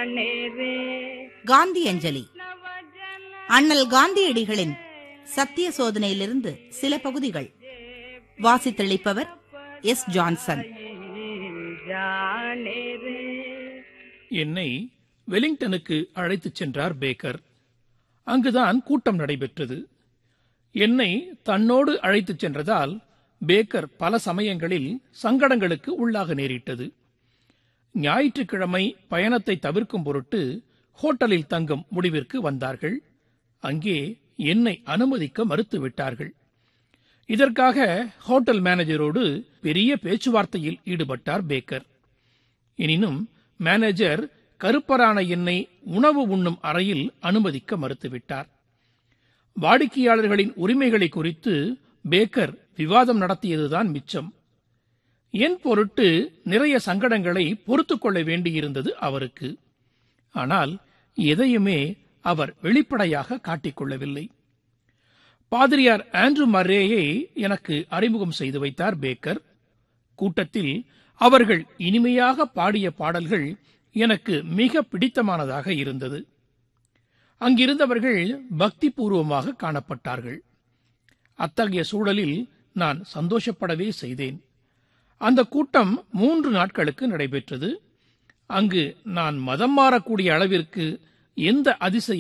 जाने रे காந்தி அஞ்சலி அண்ணல் காந்தியடிகளின் சத்திய சோதனையிலிருந்து சில பகுதிகள் வாசித்தளிப்பவர் எஸ் ஜான்சன் जाने रे என்னை வெலிங்டனுக்கு அழைத்துச் சென்றார் பேக்கர் அங்குதான் கூட்டம் நடைபெற்றது என்னை தன்னோடு அழைத்துச் சென்றதால் பேக்கர் பல சமயங்களில் சங்கடங்களுக்கு உள்ளாக நேரிட்டது ஞாயிற்றுக்கிழமை பயணத்தை தவிர்க்கும் பொருட்டு ஹோட்டலில் தங்கும் முடிவிற்கு வந்தார்கள் அங்கே என்னை அனுமதிக்க மறுத்துவிட்டார்கள் இதற்காக ஹோட்டல் மேனேஜரோடு பெரிய பேச்சுவார்த்தையில் ஈடுபட்டார் பேக்கர் எனினும் மேனேஜர் கருப்பரான என்னை உணவு உண்ணும் அறையில் அனுமதிக்க மறுத்துவிட்டார் வாடிக்கையாளர்களின் உரிமைகளை குறித்து பேக்கர் விவாதம் நடத்தியதுதான் மிச்சம் என் பொருட்டு நிறைய சங்கடங்களை பொறுத்துக் கொள்ள வேண்டியிருந்தது அவருக்கு ஆனால் எதையுமே அவர் வெளிப்படையாக காட்டிக்கொள்ளவில்லை பாதிரியார் ஆண்ட்ரூ மர்ரேயை எனக்கு அறிமுகம் செய்து வைத்தார் பேக்கர் கூட்டத்தில் அவர்கள் இனிமையாக பாடிய பாடல்கள் எனக்கு மிக பிடித்தமானதாக இருந்தது அங்கிருந்தவர்கள் பக்தி பூர்வமாக காணப்பட்டார்கள் அத்தகைய சூழலில் நான் சந்தோஷப்படவே செய்தேன் அந்த கூட்டம் மூன்று நாட்களுக்கு நடைபெற்றது அங்கு நான் மதம் மாறக்கூடிய அளவிற்கு எந்த அதிசய